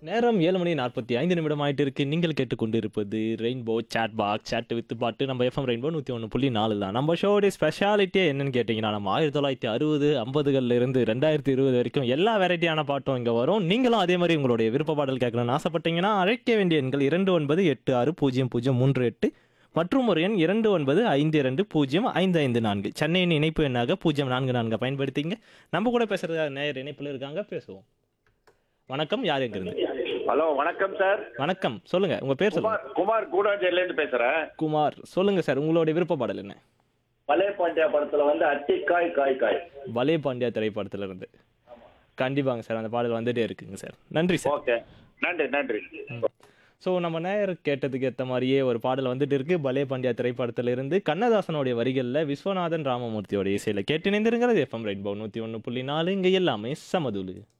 நேரம் ஏழு மணி நாற்பத்தி ஐந்து நிமிடம் ஆயிட்டு இருக்கு நீங்கள் கேட்டுக்கொண்டிருப்பது rainbow chat box chat with பாட்டு நம்ம எஃப்எம் ரெயின்போ நூற்றி ஒன்று புள்ளி நாலு தான் நம்ம ஷோடைய ஸ்பெஷாலிட்டியே என்னன்னு கேட்டிங்கன்னா நம்ம ஆயிரத்தி தொள்ளாயிரத்தி அறுபது ஐம்பதுகள்ல இருந்து ரெண்டாயிரத்தி இருபது வரைக்கும் எல்லா வெரைட்டியான பாட்டும் இங்கே வரும் நீங்களும் அதே மாதிரி உங்களுடைய விருப்ப பாடல் கேட்கணும்னு ஆசைப்பட்டீங்கன்னா அழைக்க வேண்டிய எண்கள் இரண்டு ஒன்பது எட்டு ஆறு பூஜ்ஜியம் பூஜ்ஜியம் மூன்று எட்டு மற்றும் ஒரு எண் இரண்டு ஒன்பது ஐந்து இரண்டு பூஜ்ஜியம் ஐந்து ஐந்து நான்கு சென்னையின் இணைப்பு எண்ணாக பூஜ்ஜியம் நான்கு நான்கு பயன்படுத்திங்க நம்ம கூட பேசுறதுக்காக நேயர் இணைப்பில் இருக்காங்க பேசுவோம் வணக்கம் யார் எங்கிருந்து ஹலோ வணக்கம் சார் வணக்கம் சொல்லுங்க உங்க பேர் சொல்லுங்க குமார் குமார் கூடாஞ்சேரில இருந்து பேசுறேன் குமார் சொல்லுங்க சார் உங்களுடைய விருப்ப பாடல் என்ன பழைய பாண்டியா படத்துல வந்து அட்டிக்காய் காய் காய் வலே பாண்டியா திரைப்படத்துல இருந்து கண்டிப்பாங்க சார் அந்த பாடல் வந்துட்டே இருக்குங்க சார் நன்றி சார் ஓகே நன்றி நன்றி ஸோ நம்ம நேயர் கேட்டதுக்கு ஏற்ற மாதிரியே ஒரு பாடல் வந்துட்டு இருக்கு பலே பாண்டியா திரைப்படத்துல இருந்து கண்ணதாசனுடைய வரிகளில் விஸ்வநாதன் ராமமூர்த்தியோட இசையில கேட்டு இணைந்திருங்கிறது எஃப்எம் ரெயின்போ நூற்றி ஒன்று புள்ளி நாலு இங்கே எல்லாமே சமதுலு